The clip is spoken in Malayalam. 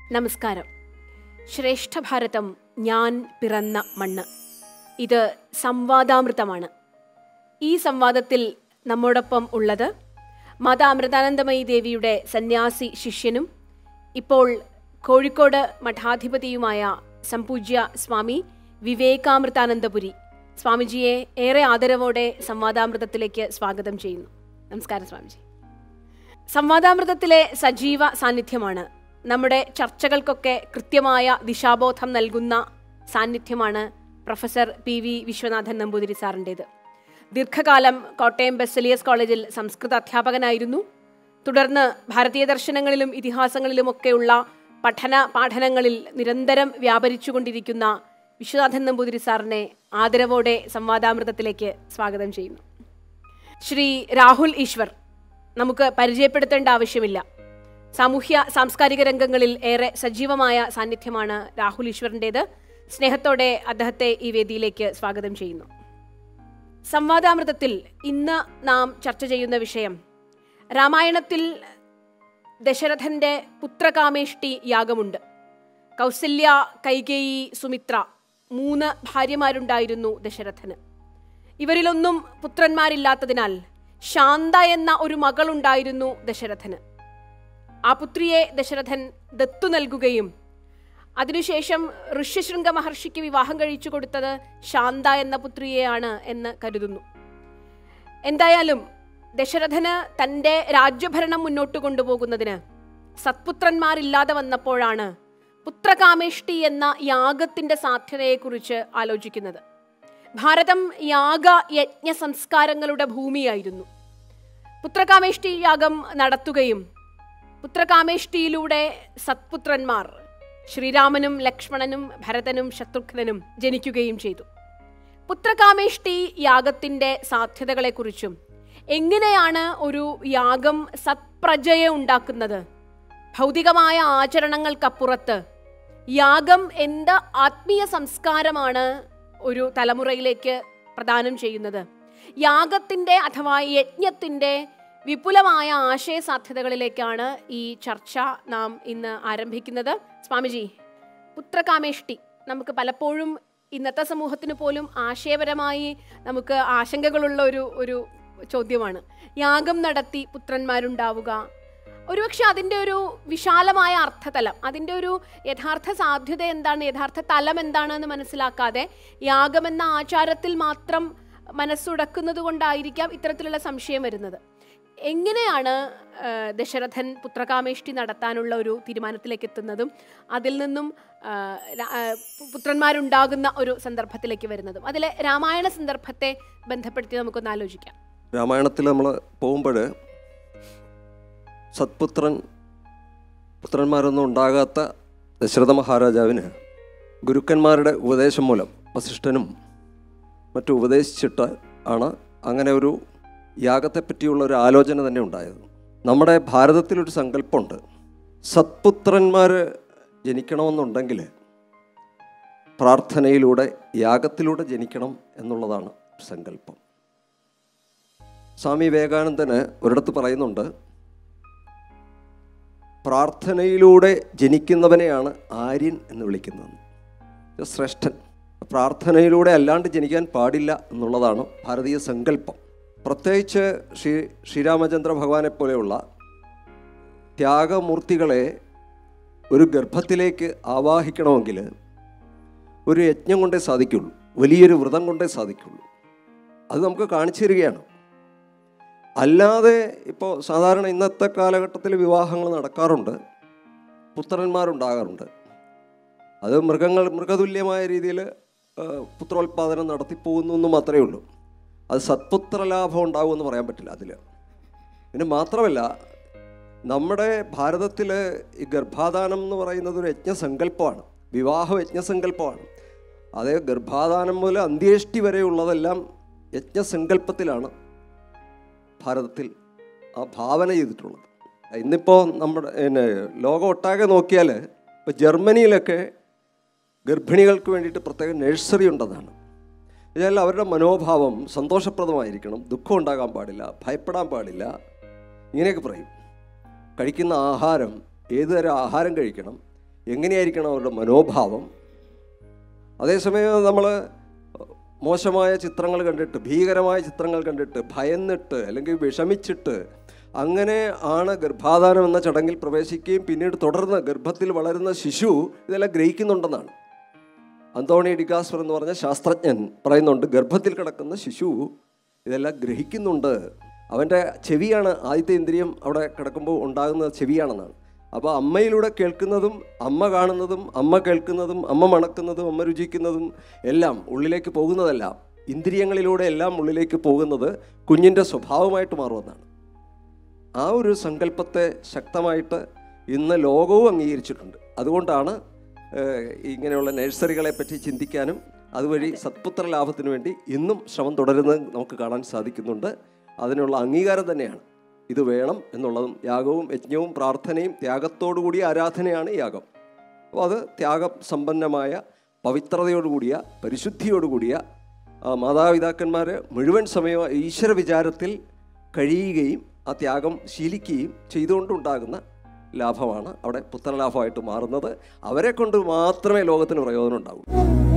നമസ്കാരം ശ്രേഷ്ഠ ഭാരതം ഞാൻ പിറന്ന മണ്ണ് ഇത് സംവാദാമൃതമാണ് ഈ സംവാദത്തിൽ നമ്മോടൊപ്പം ഉള്ളത് മാതാ അമൃതാനന്ദമയി ദേവിയുടെ സന്യാസി ശിഷ്യനും ഇപ്പോൾ കോഴിക്കോട് മഠാധിപതിയുമായ സംപൂജ്യ സ്വാമി വിവേകാമൃതാനന്ദപുരി സ്വാമിജിയെ ഏറെ ആദരവോടെ സംവാദാമൃതത്തിലേക്ക് സ്വാഗതം ചെയ്യുന്നു നമസ്കാരം സ്വാമിജി സംവാദാമൃതത്തിലെ സജീവ സാന്നിധ്യമാണ് നമ്മുടെ ചർച്ചകൾക്കൊക്കെ കൃത്യമായ ദിശാബോധം നൽകുന്ന സാന്നിധ്യമാണ് professor P V Viswanathan Namboothiri സാറിൻ്റേത് ദീർഘകാലം കോട്ടയം ബെസലിയസ് കോളേജിൽ സംസ്കൃത അധ്യാപകനായിരുന്നു തുടർന്ന് ഭാരതീയ ദർശനങ്ങളിലും ഇതിഹാസങ്ങളിലുമൊക്കെയുള്ള പഠന പാഠനങ്ങളിൽ നിരന്തരം വ്യാപരിച്ചുകൊണ്ടിരിക്കുന്ന വിശ്വനാഥൻ നമ്പൂതിരി സാറിനെ ആദരവോടെ സംവാദാമൃതത്തിലേക്ക് സ്വാഗതം ചെയ്യുന്നു ശ്രീ രാഹുൽ ഈശ്വർ നമുക്ക് പരിചയപ്പെടുത്തേണ്ട ആവശ്യമില്ല സാമൂഹ്യ സാംസ്കാരിക രംഗങ്ങളിൽ ഏറെ സജീവമായ സാന്നിധ്യമാണ് രാഹുൽ ഈശ്വറിൻ്റേത് സ്നേഹത്തോടെ അദ്ദേഹത്തെ ഈ വേദിയിലേക്ക് സ്വാഗതം ചെയ്യുന്നു സംവാദാമൃതത്തിൽ ഇന്ന് നാം ചർച്ച ചെയ്യുന്ന വിഷയം രാമായണത്തിൽ ദശരഥന്റെ പുത്രകാമേഷ്ടി യാഗമുണ്ട് കൗസല്യ കൈകേയി സുമിത്ര മൂന്ന് ഭാര്യമാരുണ്ടായിരുന്നു ദശരഥന് ഇവരിലൊന്നും പുത്രന്മാരില്ലാത്തതിനാൽ ശാന്ത എന്ന ഒരു മകളുണ്ടായിരുന്നു ദശരഥന് ആ പുത്രിയെ ദശരഥൻ ദത്തു നൽകുകയും അതിനുശേഷം ഋഷ്യശൃംഗ മഹർഷിക്ക് വിവാഹം കഴിച്ചു കൊടുത്തത് ശാന്ത എന്ന പുത്രിയെയാണ് എന്ന് കരുതുന്നു എന്തായാലും ദശരഥന് തൻ്റെ രാജ്യഭരണം മുന്നോട്ട് കൊണ്ടുപോകുന്നതിന് സത്പുത്രന്മാരില്ലാതെ വന്നപ്പോഴാണ് പുത്രകാമേഷ്ടി എന്ന യാഗത്തിന്റെ സാധ്യതയെക്കുറിച്ച് ആലോചിക്കുന്നത് ഭാരതം യാഗ യജ്ഞ സംസ്കാരങ്ങളുടെ ഭൂമിയായിരുന്നു പുത്രകാമേഷ്ടി യാഗം നടത്തുകയും പുത്രകാമേഷ്ടിയിലൂടെ സത്പുത്രന്മാർ ശ്രീരാമനും ലക്ഷ്മണനും ഭരതനും ശത്രുഘ്നനും ജനിക്കുകയും ചെയ്തു പുത്രകാമേഷ്ടി യാഗത്തിന്റെ സാധ്യതകളെക്കുറിച്ചും എങ്ങനെയാണ് ഒരു യാഗം സത്പ്രജയെ ഉണ്ടാക്കുന്നത് ഭൗതികമായ ആചരണങ്ങൾക്കപ്പുറത്ത് യാഗം എന്ത് ആത്മീയ സംസ്കാരമാണ് ഒരു തലമുറയിലേക്ക് പ്രദാനം ചെയ്യുന്നത് യാഗത്തിന്റെ അഥവാ യജ്ഞത്തിന്റെ വിപുലമായ ആശയ സാധ്യതകളിലേക്കാണ് ഈ ചർച്ച നാം ഇന്ന് ആരംഭിക്കുന്നത് സ്വാമിജി പുത്രകാമേഷ്ടി നമുക്ക് പലപ്പോഴും ഇന്നത്തെ സമൂഹത്തിന് പോലും ആശയപരമായി നമുക്ക് ആശങ്കകളുള്ള ഒരു ഒരു ചോദ്യമാണ് യാഗം നടത്തി പുത്രന്മാരുണ്ടാവുക ഒരുപക്ഷെ അതിൻ്റെ ഒരു വിശാലമായ അർത്ഥതലം അതിൻ്റെ ഒരു യഥാർത്ഥ സാധ്യത എന്താണ് യഥാർത്ഥ തലം എന്താണെന്ന് മനസ്സിലാക്കാതെ യാഗമെന്ന ആചാരത്തിൽ മാത്രം മനസ്സുടക്കുന്നത് കൊണ്ടായിരിക്കാം ഇത്തരത്തിലുള്ള സംശയം വരുന്നത് എങ്ങനെയാണ് ആ, ദശരഥൻ പുത്രകാമേഷ്ടി നടത്താനുള്ള ഒരു തീരുമാനത്തിലേക്ക് എത്തുന്നതും അതിൽ നിന്നും ആ, രാ- ആ, പുത്രന്മാരുണ്ടാകുന്ന ഒരു സന്ദർഭത്തിലേക്ക് വരുന്നതും അതിലെ രാമായണ സന്ദർഭത്തെ ബന്ധപ്പെടുത്തി നമുക്കൊന്ന് ആലോചിക്കാം രാമായണത്തിൽ നമ്മൾ പോകുമ്പോൾ സത്പുത്രൻ പുത്രന്മാരൊന്നും ഉണ്ടാകാത്ത ദശരഥ മഹാരാജാവിന് ഗുരുക്കന്മാരുടെ ഉപദേശം മൂലം വസിഷ്ഠനും മറ്റും ഉപദേശിച്ചിട്ട് ആണ് അങ്ങനെ ഒരു യാഗത്തെപ്പറ്റിയുള്ള ഒരു ആലോചന തന്നെ ഉണ്ടായത് നമ്മുടെ ഭാരതത്തിലൊരു സങ്കല്പമുണ്ട് സത്പുത്രന്മാർ ജനിക്കണമെന്നുണ്ടെങ്കിൽ പ്രാർത്ഥനയിലൂടെ യാഗത്തിലൂടെ ജനിക്കണം എന്നുള്ളതാണ് സങ്കല്പം സ്വാമി വിവേകാനന്ദന് ഒരിടത്ത് പറയുന്നുണ്ട് പ്രാർത്ഥനയിലൂടെ ജനിക്കുന്നവനെയാണ് ആര്യൻ എന്ന് വിളിക്കുന്നത് ഇത് ശ്രേഷ്ഠൻ പ്രാർത്ഥനയിലൂടെ അല്ലാണ്ട് ജനിക്കാൻ പാടില്ല എന്നുള്ളതാണ് ഭാരതീയ സങ്കല്പം പ്രത്യേകിച്ച് ശ്രീ ശ്രീരാമചന്ദ്ര ഭഗവാനെ പോലെയുള്ള ത്യാഗമൂർത്തികളെ ഒരു ഗർഭത്തിലേക്ക് ആവാഹിക്കണമെങ്കിൽ ഒരു യജ്ഞം കൊണ്ടേ സാധിക്കുള്ളൂ വലിയൊരു വ്രതം കൊണ്ടേ സാധിക്കുള്ളൂ അത് നമുക്ക് കാണിച്ചു തരികയാണ് അല്ലാതെ ഇപ്പോൾ സാധാരണ ഇന്നത്തെ കാലഘട്ടത്തിൽ വിവാഹങ്ങൾ നടക്കാറുണ്ട് പുത്രന്മാരുണ്ടാകാറുണ്ട് അത് മൃഗങ്ങൾ മൃഗതുല്യമായ രീതിയിൽ പുത്രോത്പാദനം നടത്തി പോകുന്നു എന്ന് മാത്രമേ ഉള്ളൂ അത് സത്പുത്രലാഭം ഉണ്ടാകുമെന്ന് പറയാൻ പറ്റില്ല അതിൽ പിന്നെ മാത്രമല്ല നമ്മുടെ ഭാരതത്തിൽ ഈ ഗർഭാധാനം എന്ന് പറയുന്നത് ഒരു യജ്ഞസങ്കല്പമാണ് വിവാഹ യജ്ഞസങ്കല്പമാണ് അതേ ഗർഭാധാനം മുതൽ അന്ത്യേഷ്ടി വരെയുള്ളതെല്ലാം യജ്ഞസങ്കല്പത്തിലാണ് ഭാരതത്തിൽ ആ ഭാവന ചെയ്തിട്ടുള്ളത് ഇന്നിപ്പോൾ നമ്മുടെ പിന്നെ ലോകം ഒട്ടാകെ നോക്കിയാൽ ഇപ്പോൾ ജർമ്മനിയിലൊക്കെ ഗർഭിണികൾക്ക് വേണ്ടിയിട്ട് പ്രത്യേക നഴ്സറി ഉണ്ടെന്നാണ് എന്നാൽ അവരുടെ മനോഭാവം സന്തോഷപ്രദമായിരിക്കണം ദുഃഖം ഉണ്ടാകാൻ പാടില്ല ഭയപ്പെടാൻ പാടില്ല ഇങ്ങനെയൊക്കെ പറയും കഴിക്കുന്ന ആഹാരം ഏതുതരം ആഹാരം കഴിക്കണം എങ്ങനെയായിരിക്കണം അവരുടെ മനോഭാവം അതേസമയം നമ്മൾ മോശമായ ചിത്രങ്ങൾ കണ്ടിട്ട് ഭീകരമായ ചിത്രങ്ങൾ കണ്ടിട്ട് ഭയന്നിട്ട് അല്ലെങ്കിൽ വിഷമിച്ചിട്ട് അങ്ങനെ ആണ് ഗർഭാധാനം എന്ന ചടങ്ങിൽ പ്രവേശിക്കുകയും പിന്നീട് തുടർന്ന് ഗർഭത്തിൽ വളരുന്ന ശിശു ഇതെല്ലാം ഗ്രഹിക്കുന്നുണ്ടെന്നാണ് അന്തോണി ഡിഗാസ്പർ എന്ന് പറഞ്ഞ ശാസ്ത്രജ്ഞൻ പറയുന്നുണ്ട് ഗർഭത്തിൽ കിടക്കുന്ന ശിശു ഇതെല്ലാം ഗ്രഹിക്കുന്നുണ്ട് അവൻ്റെ ചെവിയാണ് ആദ്യത്തെ ഇന്ദ്രിയം അവിടെ കിടക്കുമ്പോൾ ഉണ്ടാകുന്ന ചെവിയാണെന്നാണ് അപ്പോൾ അമ്മയിലൂടെ കേൾക്കുന്നതും അമ്മ കാണുന്നതും അമ്മ കേൾക്കുന്നതും അമ്മ മണക്കുന്നതും അമ്മ രുചിക്കുന്നതും എല്ലാം ഉള്ളിലേക്ക് പോകുന്നതെല്ലാം ഇന്ദ്രിയങ്ങളിലൂടെ എല്ലാം ഉള്ളിലേക്ക് പോകുന്നത് കുഞ്ഞിൻ്റെ സ്വഭാവമായിട്ട് മാറുമെന്നാണ് ആ ഒരു സങ്കല്പത്തെ ശക്തമായിട്ട് ഇന്ന് ലോകവും അംഗീകരിച്ചിട്ടുണ്ട് അതുകൊണ്ടാണ് ഏഹ്, ഇങ്ങനെയുള്ള നഴ്സറികളെ പറ്റി ചിന്തിക്കാനും അതുവഴി സത്പുത്ര ലാഭത്തിന് വേണ്ടി ഇന്നും ശ്രമം തുടരുന്നത് നമുക്ക് കാണാൻ സാധിക്കുന്നുണ്ട് അതിനുള്ള അംഗീകാരം തന്നെയാണ് ഇത് വേണം എന്നുള്ളതും യാഗവും യജ്ഞവും പ്രാർത്ഥനയും ത്യാഗത്തോടു കൂടിയ ആരാധനയാണ് യാഗം അപ്പോൾ അത് ത്യാഗം സമ്പന്നമായ പവിത്രതയോടുകൂടിയ പരിശുദ്ധിയോടുകൂടിയ ആ, മാതാപിതാക്കന്മാർ മുഴുവൻ സമയം ഈശ്വര വിചാരത്തിൽ കഴിയുകയും ആ ത്യാഗം ശീലിക്കുകയും ചെയ്തുകൊണ്ടുണ്ടാകുന്ന ലാഭമാണ് അവിടെ പുത്രലാഭമായിട്ട് മാറുന്നത് അവരെ കൊണ്ട് മാത്രമേ ലോകത്തിന് പ്രയോജനം ഉണ്ടാവൂ